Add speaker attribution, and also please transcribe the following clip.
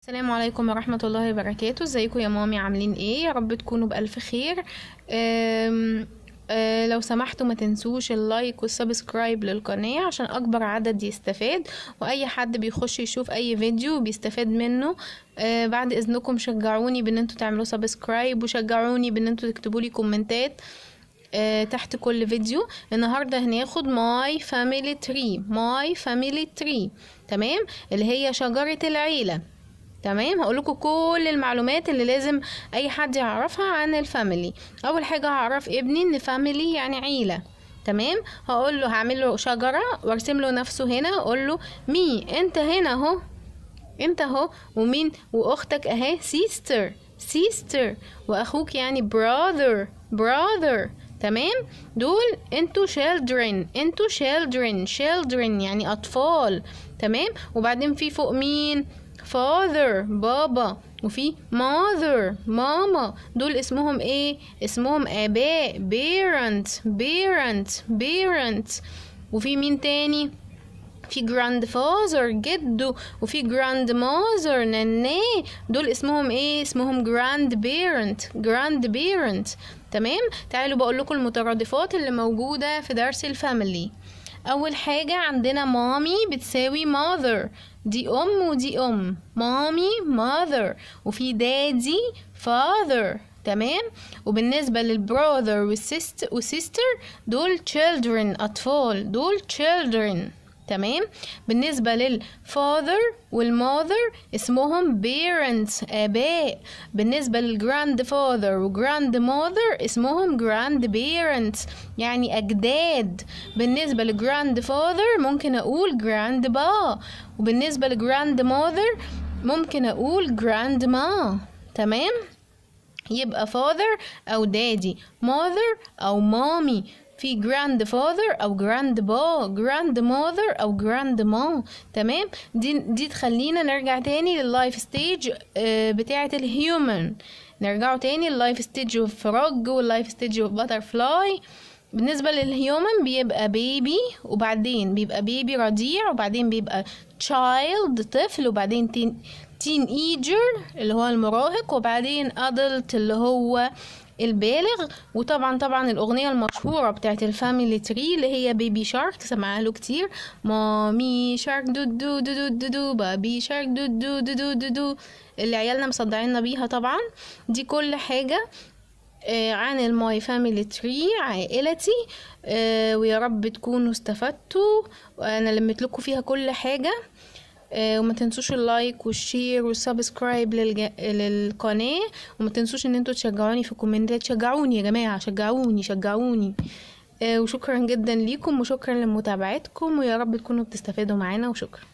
Speaker 1: السلام عليكم ورحمة الله وبركاته ازيكم يا مامي عاملين ايه يا رب تكونوا بألف خير أم أه لو سمحتوا ما تنسوش اللايك والسبسكرايب للقناة عشان أكبر عدد يستفاد وأي حد بيخش يشوف أي فيديو بيستفاد منه أه بعد إذنكم شجعوني بأن انتوا تعملوا سبسكرايب وشجعوني بأن انتوا تكتبوا لي كومنتات آه، تحت كل فيديو النهارده هناخد ماي فاميلي تري ماي فاميلي تري تمام اللي هي شجرة العيلة تمام هقول لكم كل المعلومات اللي لازم اي حد يعرفها عن الفاميلي اول حاجه هعرف ابني ان فاميلي يعني عيله تمام هقول له هعمل له شجره وارسم له نفسه هنا اقول له مي انت هنا اهو انت اهو ومين واختك اهي سيستر سيستر واخوك يعني brother brother تمام دول انتوا children انتوا children children يعني اطفال تمام وبعدين في فوق مين father بابا وفي mother ماما دول اسمهم ايه اسمهم اباء parent parent parent وفي مين تاني في grandfather جده وفي grandmother نناه دول اسمهم ايه اسمهم grandparent grandparent تمام تعالوا بقول لكم المترادفات اللي موجودة في درس الفاميلي اول حاجة عندنا مامي بتساوي mother دي ام ودي ام مامي mother وفي دادي father تمام وبالنسبة للبراذر والسيستر وسيستر دول children أطفال دول children تمام بالنسبة للفاذر والماذر اسمهم parents آباء بالنسبة للجراند فاذر وجراند ماذر اسمهم جراند parents يعني أجداد بالنسبة لجراند فاذر ممكن أقول جراند با وبالنسبة لجراند ماذر ممكن أقول جراند ما تمام يبقى father أو daddy mother أو mommy في grandfather او grandpa grandmother او grandma تمام دي دي تخلينا نرجع تاني لللايف ستيج بتاعه الهيومن نرجعوا تاني لللايف ستيج اوف فروج واللايف ستيج اوف باترفلاي بالنسبه للهيومن بيبقى بيبي وبعدين بيبقى بيبي رضيع وبعدين بيبقى child طفل وبعدين تين تين ايجر اللي هو المراهق وبعدين adult اللي هو البالغ وطبعا طبعا الاغنيه المشهوره بتاعت الفاميلي تري اللي هي بيبي شارك تسمعها له كتير مامي شارك دو دو دو دو دو, دو بابي شارك دو دو دو دو دو, دو اللي عيالنا مصدعيننا بيها طبعا دي كل حاجه آه عن الماي فاميلي تري عائلتي آه ويا رب تكونوا استفدتوا وانا لميت لكم فيها كل حاجه آه وما تنسوش اللايك والشير والسبسكرايب للج... للقناة وما تنسوش ان انتوا تشجعوني في الكومنتات شجعوني يا جماعة شجعوني شجعوني آه وشكرا جدا ليكم وشكرا لمتابعتكم ويا رب تكونوا بتستفادوا معانا وشكرا